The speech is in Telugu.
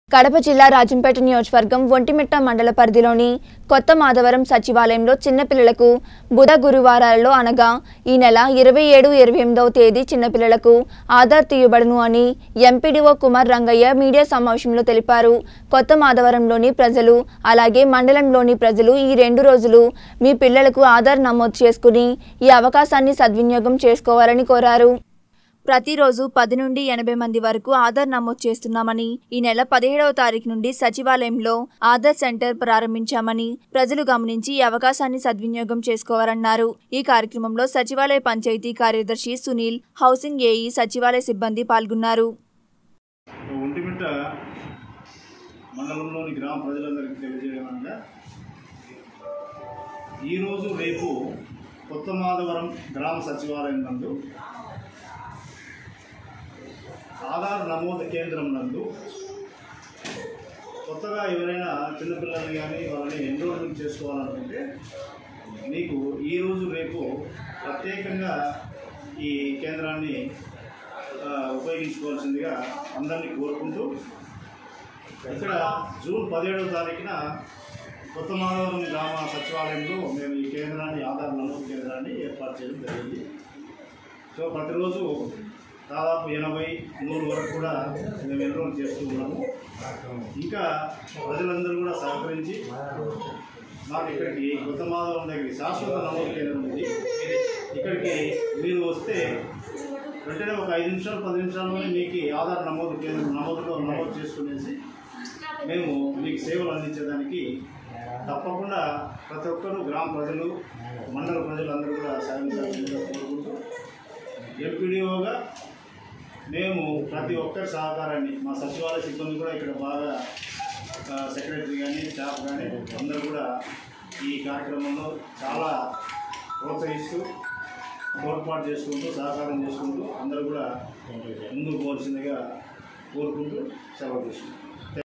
కడప జిల్లా రాజంపేట నియోజకవర్గం ఒంటిమిట్ట మండల పరిధిలోని కొత్త మాధవరం సచివాలయంలో చిన్నపిల్లలకు బుధ గురువారాలలో అనగా ఈ నెల ఇరవై ఏడు ఇరవై ఎనిమిదవ తేదీ చిన్నపిల్లలకు ఆధార్ తీయబడును అని ఎంపీడీఓ కుమార్ రంగయ్య మీడియా సమావేశంలో తెలిపారు కొత్త మాధవరంలోని ప్రజలు అలాగే మండలంలోని ప్రజలు ఈ రెండు రోజులు మీ పిల్లలకు ఆధార్ నమోదు చేసుకుని ఈ అవకాశాన్ని సద్వినియోగం చేసుకోవాలని కోరారు ప్రతిరోజు పది నుండి ఎనభై మంది వరకు ఆధార్ నమోదు చేస్తున్నామని ఈ నెల పదిహేడవ తారీఖు నుండి సచివాలయంలో ఆధార్ సెంటర్ ప్రారంభించామని ప్రజలు గమనించి ఈ అవకాశాన్ని సద్వినియోగం చేసుకోవాలన్నారు ఈ కార్యక్రమంలో సచివాలయ పంచాయతీ కార్యదర్శి సునీల్ హౌసింగ్ ఏఈ సచివాలయ సిబ్బంది పాల్గొన్నారు ఒంటిమిట్ట మండలంలోని గ్రామ ప్రజలందరికీ తెలియజేయమనగా ఈరోజు రేపు కొత్త మాధవరం గ్రామ సచివాలయం నందు ఆధార్ నమోదు కేంద్రం నందు కొత్తగా ఎవరైనా చిన్నపిల్లల్ని కానీ వాళ్ళని ఎన్రోల్మెంట్ చేసుకోవాలనుకుంటే మీకు ఈరోజు రేపు ప్రత్యేకంగా ఈ కేంద్రాన్ని ఆ, ఉపయోగించుకోవాల్సిందిగా అందరినీ కోరుకుంటూ ఇక్కడ జూన్ పదిహేడవ తారీఖున కొత్త మాధవరం గ్రామ సచివాలయంలో మేము ఈ కేంద్రాన్ని ఆధార్ నమోదు కేంద్రాన్ని ఏర్పాటు చేయడం జరిగింది సో ప్రతిరోజు దాదాపు ఎనభై నూరు వరకు కూడా మేము ఎన్రోల్ చేస్తూ ఉన్నాము ఇంకా ప్రజలందరూ కూడా సహకరించి మాకు ఇక్కడికి కొత్త మాధవరం దగ్గరికి శాశ్వత నమోదు కేంద్రం ఉంది ఇక్కడికి మీరు వస్తే వెంటనే ఒక ఐదు నిమిషాలు పది నిమిషాల్లోనే మీకు ఈ ఆధార్ నమోదు కేంద్రం నమోదులో నమోదు చేసుకునేసి మేము మీకు సేవలు అందించేదానికి తప్పకుండా ప్రతి ఒక్కరూ గ్రామ ప్రజలు మండల ప్రజలు అందరూ కూడా సహకరించాల్సిందిగా కోరుకుంటూ ఎంపీడీఓగా మేము ప్రతి ఒక్కరి సహకారాన్ని మా సచివాలయ సిబ్బంది కూడా ఇక్కడ బాగా ఆ, సెక్రటరీ కానీ స్టాఫ్ కానీ అందరూ కూడా ఈ కార్యక్రమంలో చాలా ప్రోత్సహిస్తూ తోడ్పాటు చేసుకుంటూ సహకారం చేసుకుంటూ అందరూ కూడా ముందుకు పోవాల్సిందిగా కోరుకుంటూ సెలవు తీసుకుంటాం